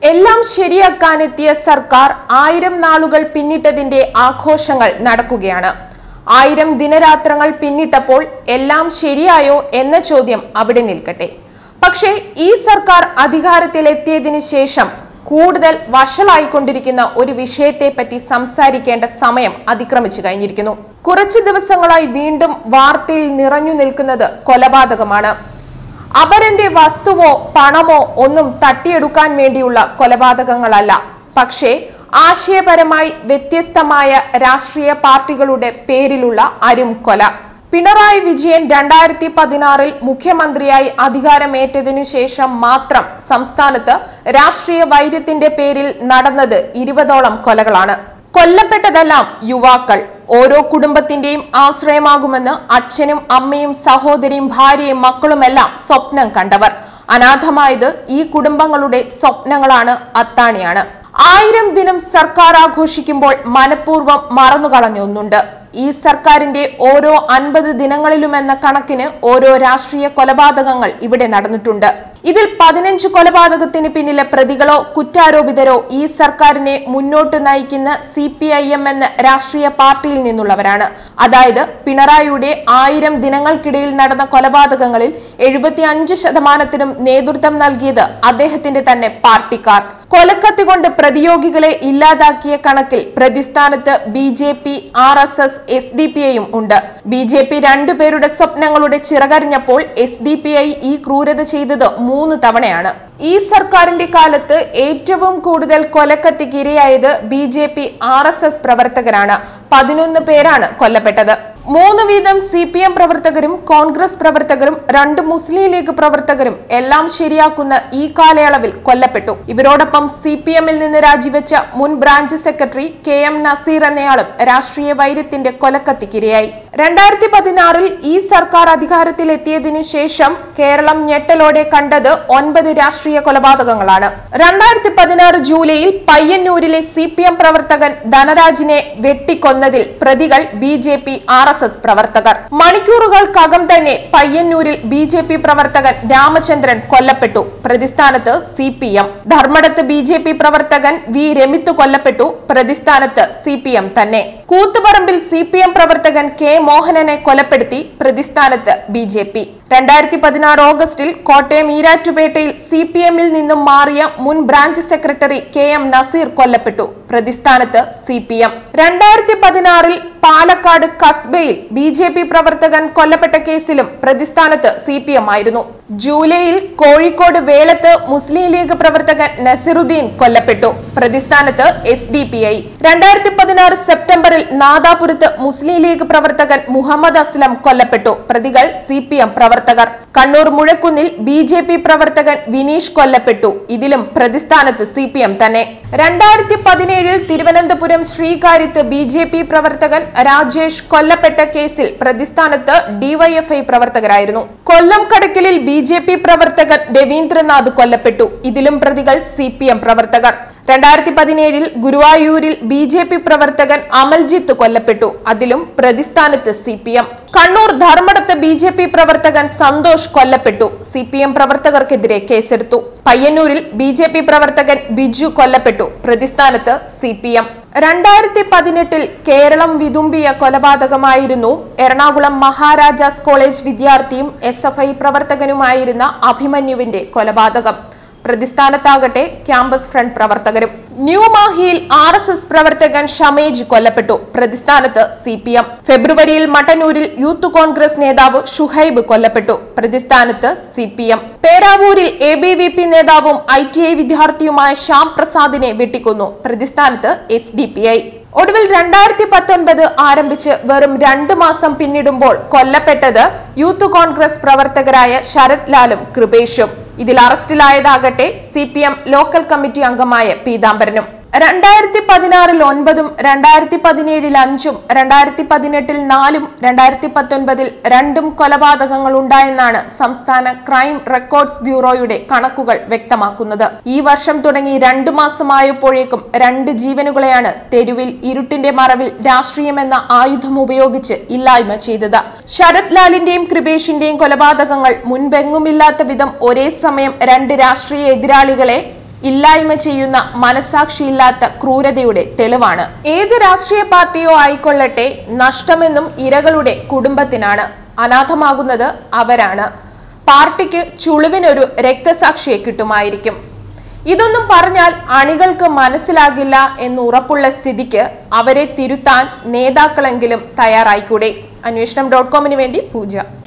എല്ലാം ശരിയാക്കാനെത്തിയ സർക്കാർ ആയിരം നാളുകൾ പിന്നിട്ടതിന്റെ ആഘോഷങ്ങൾ നടക്കുകയാണ് ആയിരം ദിനരാത്രങ്ങൾ പിന്നിട്ടപ്പോൾ എല്ലാം ശരിയായോ എന്ന ചോദ്യം അവിടെ നിൽക്കട്ടെ പക്ഷേ ഈ സർക്കാർ അധികാരത്തിലെത്തിയതിനു ശേഷം കൂടുതൽ വഷളായിക്കൊണ്ടിരിക്കുന്ന ഒരു വിഷയത്തെ പറ്റി സംസാരിക്കേണ്ട സമയം അതിക്രമിച്ചു കഴിഞ്ഞിരിക്കുന്നു കുറച്ചു ദിവസങ്ങളായി വീണ്ടും വാർത്തയിൽ നിറഞ്ഞു നിൽക്കുന്നത് കൊലപാതകമാണ് അപരന്റെ വസ്തുവോ പണമോ ഒന്നും തട്ടിയെടുക്കാൻ വേണ്ടിയുള്ള കൊലപാതകങ്ങളല്ല പക്ഷേ ആശയപരമായി വ്യത്യസ്തമായ രാഷ്ട്രീയ പാർട്ടികളുടെ പേരിലുള്ള അരും കൊല പിണറായി വിജയൻ രണ്ടായിരത്തി പതിനാറിൽ മുഖ്യമന്ത്രിയായി അധികാരമേറ്റതിനു ശേഷം മാത്രം സംസ്ഥാനത്ത് രാഷ്ട്രീയ വൈര്യത്തിന്റെ പേരിൽ നടന്നത് ഇരുപതോളം കൊലകളാണ് കൊല്ലപ്പെട്ടതെല്ലാം യുവാക്കൾ ഓരോ കുടുംബത്തിന്റെയും ആശ്രയമാകുമെന്ന് അച്ഛനും അമ്മയും സഹോദരിയും ഭാര്യയും മക്കളുമെല്ലാം സ്വപ്നം കണ്ടവർ അനാഥമായത് ഈ കുടുംബങ്ങളുടെ സ്വപ്നങ്ങളാണ് അത്താണിയാണ് ആയിരം ദിനം സർക്കാർ ആഘോഷിക്കുമ്പോൾ മനഃപൂർവ്വം മറന്നുകളഞ്ഞ ഒന്നുണ്ട് ഈ സർക്കാരിന്റെ ഓരോ അൻപത് ദിനങ്ങളിലുമെന്ന കണക്കിന് ഓരോ രാഷ്ട്രീയ കൊലപാതകങ്ങൾ ഇവിടെ നടന്നിട്ടുണ്ട് ഇതിൽ പതിനഞ്ച് കൊലപാതകത്തിന് പിന്നിലെ പ്രതികളോ കുറ്റാരോപിതരോ ഈ സർക്കാരിനെ മുന്നോട്ട് നയിക്കുന്ന സി പി ഐ എം എന്ന രാഷ്ട്രീയ പാർട്ടിയിൽ നിന്നുള്ളവരാണ് അതായത് പിണറായിയുടെ ആയിരം ദിനങ്ങൾക്കിടയിൽ നടന്ന കൊലപാതകങ്ങളിൽ എഴുപത്തി അഞ്ച് ശതമാനത്തിനും നേതൃത്വം നൽകിയത് അദ്ദേഹത്തിന്റെ തന്നെ പാർട്ടിക്കാർ കൊലക്കത്തി കൊണ്ട് പ്രതിയോഗികളെ ഇല്ലാതാക്കിയ കണക്കിൽ പ്രതിസ്ഥാനത്ത് B J P R S S S D P ഐയും ഉണ്ട് ബി ജെ പി രണ്ടുപേരുടെ സ്വപ്നങ്ങളുടെ ചിറകരിഞ്ഞപ്പോൾ എസ് ഡി പി ഐ ഈ ക്രൂരത ചെയ്തത് മൂന്ന് തവണയാണ് ഈ സർക്കാരിന്റെ കാലത്ത് ഏറ്റവും കൂടുതൽ കൊലക്കത്തിക്ക് ഇരയായത് B J P R S S പ്രവർത്തകരാണ് പതിനൊന്ന് പേരാണ് കൊല്ലപ്പെട്ടത് മൂന്ന് വീതം സി പി എം പ്രവർത്തകരും കോൺഗ്രസ് പ്രവർത്തകരും രണ്ട് മുസ്ലിം ലീഗ് പ്രവർത്തകരും എല്ലാം ശരിയാക്കുന്ന ഈ കാലയളവിൽ കൊല്ലപ്പെട്ടു ഇവരോടൊപ്പം സി പി എമ്മിൽ നിന്ന് രാജിവെച്ച മുൻ branch secretary K M Naseer എന്നയാളും രാഷ്ട്രീയ വൈര്യത്തിന്റെ കൊലക്കത്തിക്കിരയായി രണ്ടായിരത്തി പതിനാറിൽ ഈ സർക്കാർ അധികാരത്തിലെത്തിയതിനു ശേഷം കേരളം ഞെട്ടലോടെ കണ്ടത് ഒൻപത് രാഷ്ട്രീയ കൊലപാതകങ്ങളാണ് രണ്ടായിരത്തി പതിനാറ് ജൂലൈയിൽ പയ്യന്നൂരിലെ സി പി എം പ്രവർത്തകൻ ധനരാജിനെ വെട്ടിക്കൊന്നതിൽ പ്രതികൾ B J P R S S പ്രവർത്തകർ മണിക്കൂറുകൾക്കകം തന്നെ പയ്യന്നൂരിൽ ബി ജെ പി പ്രവർത്തകൻ രാമചന്ദ്രൻ കൊല്ലപ്പെട്ടു പ്രതിസ്ഥാനത്ത് സി പി എം ധർമ്മടത്ത് ബി ജെ പി പ്രവർത്തകൻ വി രമിത്ത് കൊല്ലപ്പെട്ടു പ്രതിസ്ഥാനത്ത് സി പി എം തന്നെ കൂത്തുപറമ്പിൽ സി പി എം പ്രവർത്തകൻ കെ മോഹനനെ കൊലപ്പെടുത്തി പ്രതിസ്ഥാനത്ത് ബി ജെ പി രണ്ടായിരത്തി പതിനാറ് ഓഗസ്റ്റിൽ കോട്ടയം ഈരാറ്റുപേട്ടയിൽ സി പി എമ്മിൽ നിന്നും മാറിയ മുൻ branch secretary K M Naseer കൊല്ലപ്പെട്ടു പ്രതിസ്ഥാനത്ത് സി പി എം രണ്ടായിരത്തി പതിനാറിൽ പാലക്കാട് കസ്ബയിൽ ബി ജെ പി പ്രവർത്തകൻ കൊല്ലപ്പെട്ട കേസിലും പ്രതിസ്ഥാനത്ത് സി പി എം ആയിരുന്നു ജൂലൈയിൽ കോഴിക്കോട് വേളത്ത് മുസ്ലിം ലീഗ് പ്രവർത്തകൻ നസിറുദ്ദീൻ കൊല്ലപ്പെട്ടു പ്രതിസ്ഥാനത്ത് എസ് ഡി പി ഐ രണ്ടായിരത്തി പതിനാറ് സെപ്റ്റംബറിൽ നാദാപുരത്ത് മുസ്ലിം ലീഗ് പ്രവർത്തകൻ മുഹമ്മദ് അസ്ലം കൊല്ലപ്പെട്ടു പ്രതികൾ സി പി എം പ്രവർത്തകർ കണ്ണൂർ മുഴക്കുന്നിൽ ബി ജെ പി പ്രവർത്തകൻ വിനീഷ് കൊല്ലപ്പെട്ടു ഇതിലും പ്രതിസ്ഥാനത്ത് സി പി എം തന്നെ രണ്ടായിരത്തി പതിനേഴിൽ തിരുവനന്തപുരം ശ്രീകാര്യത്ത് ബി ജെ പി പ്രവർത്തകൻ രാജേഷ് കൊല്ലപ്പെട്ട കേസിൽ പ്രതിസ്ഥാനത്ത് ഡിവൈഎഫ്ഐ പ്രവർത്തകരായിരുന്നു കൊല്ലം കടക്കലിൽ ബി ജെ പി പ്രവർത്തകൻ രവീന്ദ്രനാഥ് കൊല്ലപ്പെട്ടു ഇതിലും പ്രതികൾ സി പി എം പ്രവർത്തകർ രണ്ടായിരത്തി പതിനേഴിൽ ഗുരുവായൂരിൽ ബി ജെ പി പ്രവർത്തകൻ അമൽജിത്ത് കൊല്ലപ്പെട്ടു അതിലും പ്രതിസ്ഥാനത്ത് സി പി എം കണ്ണൂർ ധർമ്മടത്ത് ബി ജെ പി പ്രവർത്തകൻ സന്തോഷ് കൊല്ലപ്പെട്ടു സി പി എം പ്രവർത്തകർക്കെതിരെ കേസെടുത്തു പയ്യന്നൂരിൽ ബി ജെ പി പ്രവർത്തകൻ ബിജു കൊല്ലപ്പെട്ടു പ്രതിസ്ഥാനത്ത് സി പി എം രണ്ടായിരത്തി പതിനെട്ടിൽ കേരളം വിതുമ്പിയ കൊലപാതകമായിരുന്നു എറണാകുളം മഹാരാജാസ് കോളേജ് വിദ്യാർത്ഥിയും എസ് എഫ് ഐ പ്രവർത്തകനുമായിരുന്ന അഭിമന്യുവിന്റെ കൊലപാതകം പ്രതിസ്ഥാനത്താകട്ടെ ക്യാമ്പസ് ഫ്രണ്ട് പ്രവർത്തകരും ന്യൂമാഹിയിൽ ആർ എസ് എസ് പ്രവർത്തകൻ ഷമേജ് കൊല്ലപ്പെട്ടു പ്രതിസ്ഥാനത്ത് സി പി എം ഫെബ്രുവരിയിൽ മട്ടന്നൂരിൽ യൂത്ത് കോൺഗ്രസ് നേതാവ് ഷുഹൈബ് കൊല്ലപ്പെട്ടു പ്രതിസ്ഥാനത്ത് സി പി എം പേരാവൂരിൽ എ ബി വി പി നേതാവും ഐ ടി ഐ വിദ്യാർത്ഥിയുമായ ശ്യാം പ്രസാദിനെ വെട്ടിക്കൊന്നു പ്രതിസ്ഥാനത്ത് എസ് ഡി പി ഐ ഒടുവിൽ രണ്ടായിരത്തി പത്തൊൻപത് ആരംഭിച്ച് വെറും രണ്ട് മാസം പിന്നിടുമ്പോൾ കൊല്ലപ്പെട്ടത് യൂത്ത് കോൺഗ്രസ് പ്രവർത്തകരായ ശരത് ലാലും കൃപേഷും ഇതിൽ അറസ്റ്റിലായതാകട്ടെ C P M local committee അംഗമായ പീതാംബരനും രണ്ടായിരത്തി പതിനാറിൽ ഒൻപതും രണ്ടായിരത്തി പതിനേഴിൽ അഞ്ചും രണ്ടായിരത്തി പതിനെട്ടിൽ നാലും രണ്ടായിരത്തി പത്തൊൻപതിൽ രണ്ടും കൊലപാതകങ്ങൾ ഉണ്ടായെന്നാണ് സംസ്ഥാന ക്രൈം റെക്കോർഡ്സ് ബ്യൂറോയുടെ കണക്കുകൾ വ്യക്തമാക്കുന്നത് ഈ വർഷം തുടങ്ങി രണ്ടു മാസമായപ്പോഴേക്കും രണ്ട് ജീവനുകളെയാണ് തെരുവിൽ ഇരുട്ടിന്റെ മറവിൽ രാഷ്ട്രീയമെന്ന ആയുധം ഉപയോഗിച്ച് ഇല്ലായ്മ ചെയ്തത് ശരത് ലാലിന്റെയും കൃപേഷിന്റെയും കൊലപാതകങ്ങൾ മുൻപെങ്ങുമില്ലാത്ത വിധം ഒരേ സമയം രണ്ട് രാഷ്ട്രീയ എതിരാളികളെ ഇല്ലായ്മ ചെയ്യുന്ന മനസാക്ഷിയില്ലാത്ത ക്രൂരതയുടെ തെളിവാണ് ഏത് രാഷ്ട്രീയ പാർട്ടിയോ ആയിക്കൊള്ളട്ടെ നഷ്ടമെന്നും ഇരകളുടെ കുടുംബത്തിനാണ് അനാഥമാകുന്നത് അവരാണ് പാർട്ടിക്ക് ചുളിവിനൊരു രക്തസാക്ഷിയെ കിട്ടുമായിരിക്കും ഇതൊന്നും പറഞ്ഞാൽ അണികൾക്ക് മനസ്സിലാകില്ല എന്ന് ഉറപ്പുള്ള സ്ഥിതിക്ക് അവരെ തിരുത്താൻ നേതാക്കളെങ്കിലും തയ്യാറായിക്കൂടെ അന്വേഷണം ഡോട്ട് കോമിന് വേണ്ടി പൂജ